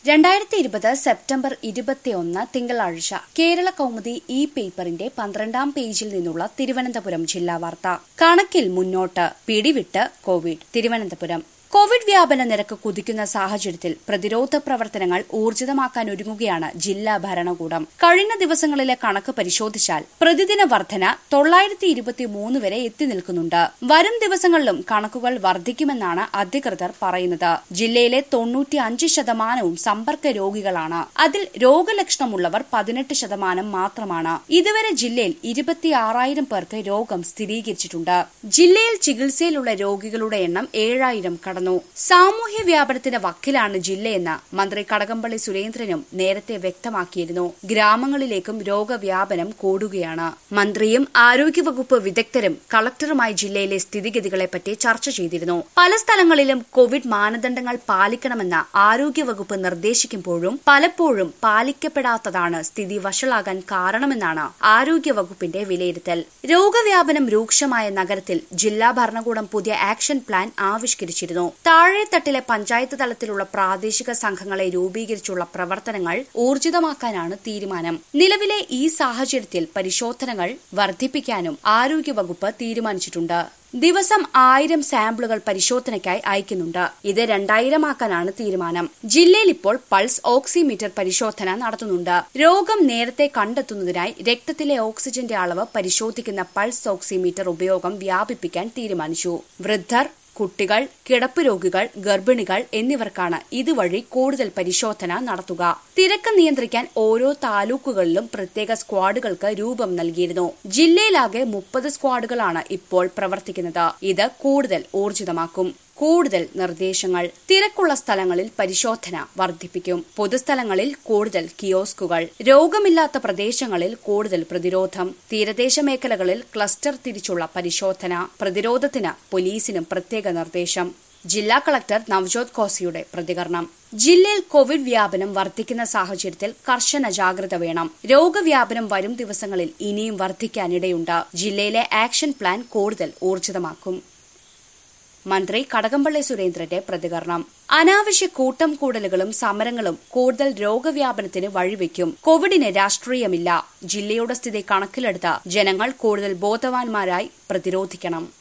രണ്ടായിരത്തി ഇരുപത് സെപ്റ്റംബർ ഇരുപത്തിയൊന്ന് തിങ്കളാഴ്ച കേരള കൗമുദി ഇ പേപ്പറിന്റെ പന്ത്രണ്ടാം പേജിൽ നിന്നുള്ള തിരുവനന്തപുരം ജില്ലാ വാർത്ത കണക്കിൽ മുന്നോട്ട് പിടിവിട്ട് കോവിഡ് തിരുവനന്തപുരം കോവിഡ് വ്യാപന നിരക്ക് കുതിക്കുന്ന സാഹചര്യത്തിൽ പ്രതിരോധ പ്രവർത്തനങ്ങൾ ഊർജിതമാക്കാൻ ഒരുങ്ങുകയാണ് ജില്ലാ ഭരണകൂടം കഴിഞ്ഞ ദിവസങ്ങളിലെ കണക്ക് പരിശോധിച്ചാൽ പ്രതിദിന വർധന തൊള്ളായിരത്തി ഇരുപത്തിമൂന്ന് വരെ എത്തി നിൽക്കുന്നുണ്ട് വരും ദിവസങ്ങളിലും കണക്കുകൾ വർദ്ധിക്കുമെന്നാണ് അധികൃതർ പറയുന്നത് ജില്ലയിലെ തൊണ്ണൂറ്റി അഞ്ച് ശതമാനവും സമ്പർക്ക രോഗികളാണ് അതിൽ രോഗലക്ഷണമുള്ളവർ പതിനെട്ട് ശതമാനം മാത്രമാണ് ഇതുവരെ ജില്ലയിൽ ഇരുപത്തിയാറായിരം പേർക്ക് രോഗം സ്ഥിരീകരിച്ചിട്ടുണ്ട് ജില്ലയിൽ ചികിത്സയിലുള്ള രോഗികളുടെ എണ്ണം ഏഴായിരം കടന്നു സാമൂഹ്യ വ്യാപനത്തിന്റെ വക്കിലാണ് ജില്ലയെന്ന് മന്ത്രി കടകംപള്ളി സുരേന്ദ്രനും നേരത്തെ വ്യക്തമാക്കിയിരുന്നു ഗ്രാമങ്ങളിലേക്കും രോഗവ്യാപനം കൂടുകയാണ് മന്ത്രിയും ആരോഗ്യവകുപ്പ് വിദഗ്ധരും കളക്ടറുമായി ജില്ലയിലെ സ്ഥിതിഗതികളെപ്പറ്റി ചർച്ച ചെയ്തിരുന്നു പല സ്ഥലങ്ങളിലും കോവിഡ് മാനദണ്ഡങ്ങൾ പാലിക്കണമെന്ന് ആരോഗ്യവകുപ്പ് നിർദ്ദേശിക്കുമ്പോഴും പലപ്പോഴും പാലിക്കപ്പെടാത്തതാണ് സ്ഥിതി വഷളാകാൻ കാരണമെന്നാണ് ആരോഗ്യവകുപ്പിന്റെ വിലയിരുത്തൽ രോഗവ്യാപനം രൂക്ഷമായ നഗരത്തിൽ ജില്ലാ ഭരണകൂടം പുതിയ ആക്ഷൻ പ്ലാൻ ആവിഷ്കരിച്ചിരുന്നു താഴെത്തട്ടിലെ പഞ്ചായത്ത് തലത്തിലുള്ള പ്രാദേശിക സംഘങ്ങളെ രൂപീകരിച്ചുള്ള പ്രവർത്തനങ്ങൾ ഊർജിതമാക്കാനാണ് തീരുമാനം നിലവിലെ ഈ സാഹചര്യത്തിൽ പരിശോധനകൾ വർദ്ധിപ്പിക്കാനും ആരോഗ്യവകുപ്പ് തീരുമാനിച്ചിട്ടുണ്ട് ദിവസം ആയിരം സാമ്പിളുകൾ പരിശോധനയ്ക്കായി അയക്കുന്നുണ്ട് ഇത് രണ്ടായിരമാക്കാനാണ് തീരുമാനം ജില്ലയിൽ ഇപ്പോൾ പൾസ് ഓക്സിമീറ്റർ പരിശോധന നടത്തുന്നുണ്ട് രോഗം നേരത്തെ കണ്ടെത്തുന്നതിനായി രക്തത്തിലെ ഓക്സിജന്റെ അളവ് പരിശോധിക്കുന്ന പൾസ് ഓക്സിമീറ്റർ ഉപയോഗം വ്യാപിപ്പിക്കാൻ തീരുമാനിച്ചു വൃദ്ധർ കുട്ടികൾ കിടപ്പ് രോഗികൾ ഗർഭിണികൾ എന്നിവർക്കാണ് ഇതുവഴി കൂടുതൽ പരിശോധന നടത്തുക തിരക്ക് നിയന്ത്രിക്കാൻ ഓരോ താലൂക്കുകളിലും പ്രത്യേക സ്ക്വാഡുകൾക്ക് രൂപം നൽകിയിരുന്നു ജില്ലയിലാകെ മുപ്പത് സ്ക്വാഡുകളാണ് ഇപ്പോൾ പ്രവർത്തിക്കുന്നത് ഇത് കൂടുതൽ ഊർജിതമാക്കും കൂടുതൽ നിർദ്ദേശങ്ങൾ തിരക്കുള്ള സ്ഥലങ്ങളിൽ പരിശോധന വർദ്ധിപ്പിക്കും പൊതുസ്ഥലങ്ങളിൽ കൂടുതൽ കിയോസ്കുകൾ രോഗമില്ലാത്ത പ്രദേശങ്ങളിൽ കൂടുതൽ പ്രതിരോധം തീരദേശ മേഖലകളിൽ ക്ലസ്റ്റർ തിരിച്ചുള്ള പരിശോധന പ്രതിരോധത്തിന് പോലീസിനും പ്രത്യേക നിർദ്ദേശം ജില്ലാ കളക്ടർ നവജോത് ഖോസിയുടെ പ്രതികരണം ജില്ലയിൽ കോവിഡ് വ്യാപനം വർദ്ധിക്കുന്ന സാഹചര്യത്തിൽ കർശന ജാഗ്രത വേണം രോഗവ്യാപനം വരും ദിവസങ്ങളിൽ ഇനിയും വർദ്ധിക്കാനിടയുണ്ട് ജില്ലയിലെ ആക്ഷൻ പ്ലാൻ കൂടുതൽ ഊർജിതമാക്കും മന്ത്രി കടകംപള്ളി സുരേന്ദ്രന്റെ പ്രതികരണം അനാവശ്യ കൂട്ടം കൂടലുകളും സമരങ്ങളും കൂടുതൽ രോഗവ്യാപനത്തിന് വഴിവെക്കും കോവിഡിന് രാഷ്ട്രീയമില്ല ജില്ലയുടെ സ്ഥിതി കണക്കിലെടുത്ത് ജനങ്ങൾ കൂടുതൽ ബോധവാന്മാരായി പ്രതിരോധിക്കണം